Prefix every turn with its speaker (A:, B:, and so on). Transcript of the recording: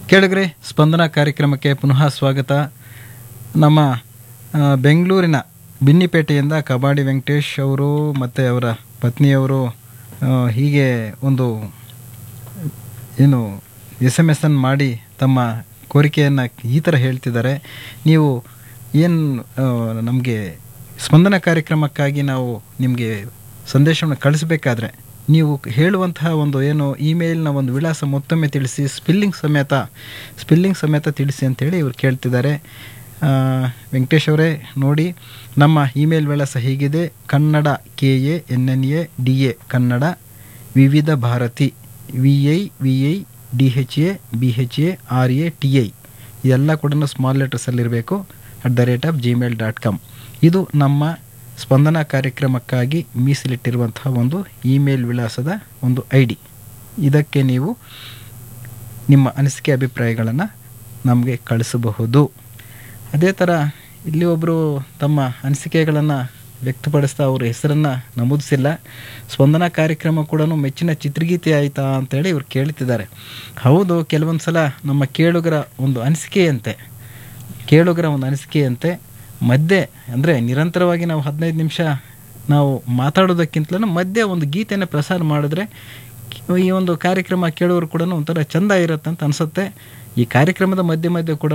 A: ಕೇಳಿದ್ರೆ ಸ್ಪಂದನ ಕಾರ್ಯಕ್ರಮಕ್ಕೆ ಪುನಃ ಸ್ವಾಗತ ನಮ್ಮ ಆ, ಬೆಂಗಳೂರಿನ ಬಿನ್ನಿಪೇಟೆಯಿಂದ ಕಬಾಡಿ ವೆಂಕಟೇಶ್ ಅವರು ಮತ್ತು ಅವರ ಪತ್ನಿಯವರು ಆ, ಹೀಗೆ ಒಂದು ಏನು ಎಸ್ ಎಮ್ ಎಸ್ ಅನ್ನು ಮಾಡಿ ತಮ್ಮ ಕೋರಿಕೆಯನ್ನು ಈ ಥರ ಹೇಳ್ತಿದ್ದಾರೆ ನೀವು ಏನು ನಮಗೆ ಸ್ಪಂದನ ಕಾರ್ಯಕ್ರಮಕ್ಕಾಗಿ ನಾವು ನಿಮಗೆ ಸಂದೇಶವನ್ನು ಕಳಿಸ್ಬೇಕಾದ್ರೆ ನೀವು ಹೇಳುವಂತಹ ಒಂದು ಏನು ಇಮೇಲ್ನ ಒಂದು ವಿಳಾಸ ಮತ್ತೊಮ್ಮೆ ತಿಳಿಸಿ ಸ್ಪೆಲ್ಲಿಂಗ್ ಸಮೇತ ಸ್ಪೆಲ್ಲಿಂಗ್ ಸಮೇತ ತಿಳಿಸಿ ಅಂತೇಳಿ ಇವ್ರು ಕೇಳ್ತಿದ್ದಾರೆ ಆ, ವೆಂಕಟೇಶ್ ಅವರೇ ನೋಡಿ ನಮ್ಮ ಇಮೇಲ್ ವಿಳಾಸ ಹೀಗಿದೆ Kannada K A N N A D A Kannada Vividha Bharati V I V I D H A B H A R A T I ಇದೆಲ್ಲ ಕೂಡ ಸ್ಮಾಲ್ ಲೆಟರ್ಸಲ್ಲಿರಬೇಕು at the rate of gmail dot com ಇದು ನಮ್ಮ ಸ್ಪಂದನ ಕಾರ್ಯಕ್ರಮಕ್ಕಾಗಿ ಮೀಸಲಿಟ್ಟಿರುವಂತಹ ಒಂದು ಇಮೇಲ್ ವಿಳಾಸದ ಒಂದು ಐ ಡಿ ಇದಕ್ಕೆ ನೀವು ನಿಮ್ಮ ಅನಿಸಿಕೆ ಅಭಿಪ್ರಾಯಗಳನ್ನು ನಮಗೆ ಕಳಿಸಬಹುದು ಅದೇ ಥರ ಇಲ್ಲಿ ಒಬ್ಬರು ತಮ್ಮ ಅನಿಸಿಕೆಗಳನ್ನು ವ್ಯಕ್ತಪಡಿಸ್ತಾ ಅವ್ರ ಹೆಸರನ್ನು ನಮೂದಿಸಿಲ್ಲ ಸ್ಪಂದನ ಕಾರ್ಯಕ್ರಮ ಕೂಡ ಮೆಚ್ಚಿನ ಚಿತ್ರಗೀತೆ ಆಯಿತಾ ಅಂತೇಳಿ ಇವ್ರು ಕೇಳ್ತಿದ್ದಾರೆ ಹೌದು ಕೆಲವೊಂದು ಸಲ ನಮ್ಮ ಕೇಳುಗರ ಒಂದು ಅನಿಸಿಕೆಯಂತೆ ಕೇಳುಗರ ಒಂದು ಅನಿಸಿಕೆಯಂತೆ ಮಧ್ಯೆ ಅಂದರೆ ನಿರಂತರವಾಗಿ ನಾವು ಹದಿನೈದು ನಿಮಿಷ ನಾವು ಮಾತಾಡೋದಕ್ಕಿಂತಲೂ ಮಧ್ಯೆ ಒಂದು ಗೀತೆಯನ್ನು ಪ್ರಸಾರ ಮಾಡಿದ್ರೆ ಈ ಒಂದು ಕಾರ್ಯಕ್ರಮ ಕೇಳೋರು ಕೂಡ ಒಂಥರ ಚೆಂದ ಇರುತ್ತೆ ಅಂತ ಅನಿಸುತ್ತೆ ಈ ಕಾರ್ಯಕ್ರಮದ ಮಧ್ಯೆ ಮಧ್ಯೆ ಕೂಡ